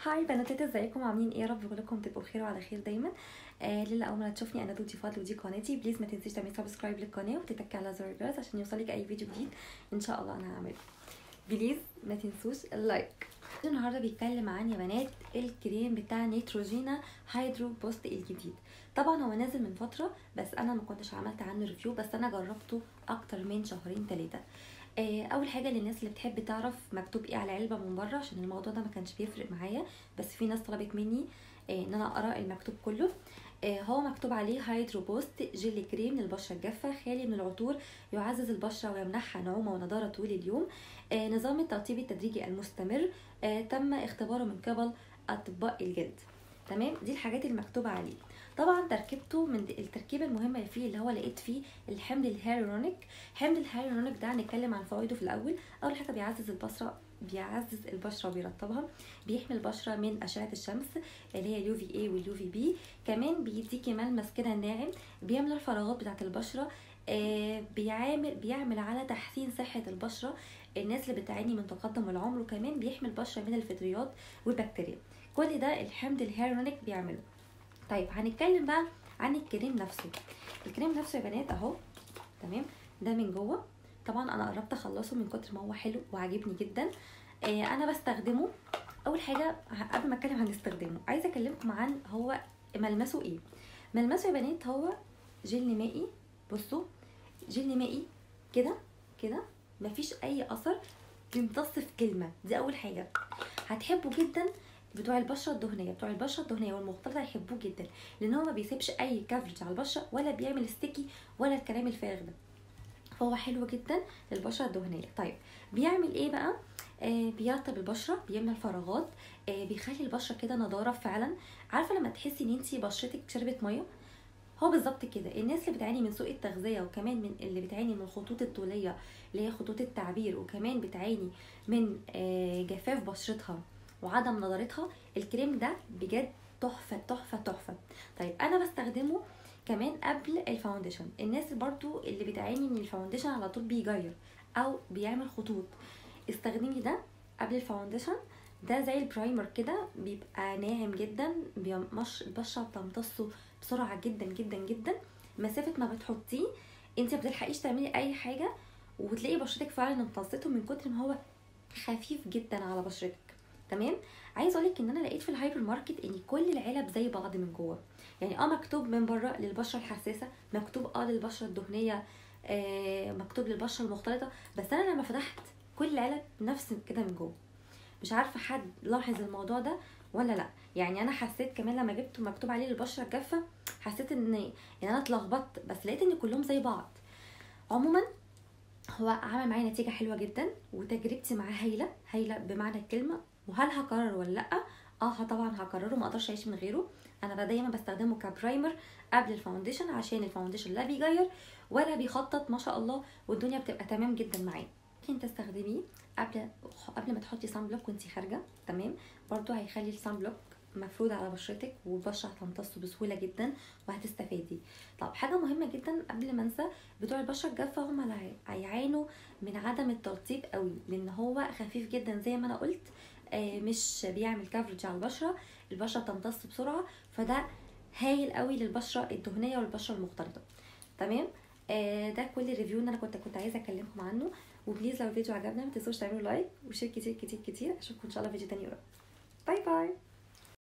هاي بناتات ازيكم عاملين ايه يا رب كلكم تبقوا بخير وعلى خير دايما آه للي اول مره تشوفني انا دودي فاضل ودي قناتي بليز ما تنسيش تعملي سبسكرايب للقناه وتتكي على زر الجرس عشان يوصلك اي فيديو جديد ان شاء الله انا هعمله بليز ما تنسوش اللايك النهارده بيتكلم عن يا بنات الكريم بتاع نيتروجينا هيدرو بوست الجديد طبعا هو نازل من فتره بس انا ما كنتش عملت عنه ريفيو بس انا جربته اكتر من شهرين ثلاثه اول حاجه للناس اللي بتحب تعرف مكتوب ايه على العلبه من بره عشان الموضوع ده ما كانش بيفرق معايا بس في ناس طلبت مني ان انا اقرا المكتوب كله هو مكتوب عليه هايدرو بوست جيلي كريم للبشره الجافه خالي من العطور يعزز البشره ويمنحها نعومه ونضاره طول اليوم نظام الترطيب التدريجي المستمر تم اختباره من قبل اطباء الجلد تمام دي الحاجات المكتوبه عليه طبعا تركيبته من التركيبه المهمه اللي فيه اللي هو لقيت فيه الحمض الهيرونيك حمض الهيرونيك ده هنتكلم عن فوائده في الاول اول حاجه بيعزز البشره بيعزز البشره وبيرطبها بيحمي البشره من اشعه الشمس اللي هي اليو في اي واليو في بي كمان بيديكي ملمس كده ناعم بيملى الفراغات بتاعه البشره آه بيعمل بيعمل على تحسين صحه البشره الناس اللي بتعاني من تقدم العمر وكمان بيحمي البشره من الفطريات والبكتيريا كل ده الحمض الهيرونيك بيعمله طيب هنتكلم بقى عن الكريم نفسه الكريم نفسه يا بنات اهو تمام ده من جوه طبعا انا قربت اخلصه من كتر ما هو حلو وعاجبني جدا آه انا بستخدمه اول حاجه قبل ما اتكلم عن استخدامه عايزه اكلمكم عن هو ملمسه ايه ملمسه يا بنات هو جل مائي بصوا جل مائي كده كده مفيش اي اثر بيمتص في كلمه دي اول حاجه هتحبوا جدا بتوع البشره الدهنيه بتوع البشره الدهنيه والمختلطه هيحبوه جدا لان هو ما بيسيبش اي كافرج على البشره ولا بيعمل ستيكي ولا الكلام الفارغ ده فهو حلو جدا للبشره الدهنيه طيب بيعمل ايه بقى آه بيرطب البشره بيملى الفراغات آه بيخلي البشره كده نضاره فعلا عارفه لما تحسي ان انت بشرتك شربت ميه هو بالظبط كده الناس اللي بتعاني من سوء التغذيه وكمان من اللي بتعاني من الخطوط الطوليه اللي هي خطوط التعبير وكمان بتعاني من آه جفاف بشرتها وعدم نضارتها الكريم ده بجد تحفه تحفه تحفه طيب انا بستخدمه كمان قبل الفاونديشن الناس برضو اللي بتعاني من الفاونديشن على طول بيجير او بيعمل خطوط استخدمي ده قبل الفاونديشن ده زي البرايمر كده بيبقى ناعم جدا بيمش البشره بتمتصه بسرعه جدا جدا جدا مسافه ما بتحطيه انت ما بتلحقيش تعملي اي حاجه وتلاقي بشرتك فعلا امتصته من كتر ما هو خفيف جدا على بشرتك تمام عايز اقولك ان انا لقيت في الهايبر ماركت ان كل العلب زي بعض من جوه يعني اه مكتوب من بره للبشره الحساسه مكتوب اه للبشره الدهنيه آه مكتوب للبشره المختلطه بس انا لما فتحت كل العلب نفس كده من جوه مش عارفه حد لاحظ الموضوع ده ولا لا يعني انا حسيت كمان لما جبته مكتوب عليه البشره الجافه حسيت ان ان انا اتلخبطت بس لقيت ان كلهم زي بعض عموما هو عمل معايا نتيجه حلوه جدا وتجربتي معاه هايله هايله بمعنى الكلمه وهل هكرر ولا لا اه طبعا هكرره ما اقدرش اعيش من غيره انا دايما بستخدمه كبرايمر قبل الفاونديشن عشان الفاونديشن لا بيغير ولا بيخطط ما شاء الله والدنيا بتبقى تمام جدا معاه ممكن تستخدميه قبل قبل ما تحطي سان بلوك وانتي خارجه تمام برضو هيخلي السان بلوك مفروض على بشرتك والبشره هتمتصه بسهوله جدا وهتستفادي طب حاجه مهمه جدا قبل ما انسى بتوع البشره الجافه هم اللي هيعانوا من عدم الترطيب قوي لان هو خفيف جدا زي ما انا قلت آه مش بيعمل كافرج على البشره البشره بتمتص بسرعه فده هايل قوي للبشره الدهنيه والبشره المختلطه تمام آه ده كل الريفيو اللي انا كنت كنت عايزه اكلمكم عنه وبليز لو الفيديو عجبنا ما تنسوش تعملوا لايك وشير كتير كتير كتير اشوفكم ان شاء الله فيديو تاني قريب باي باي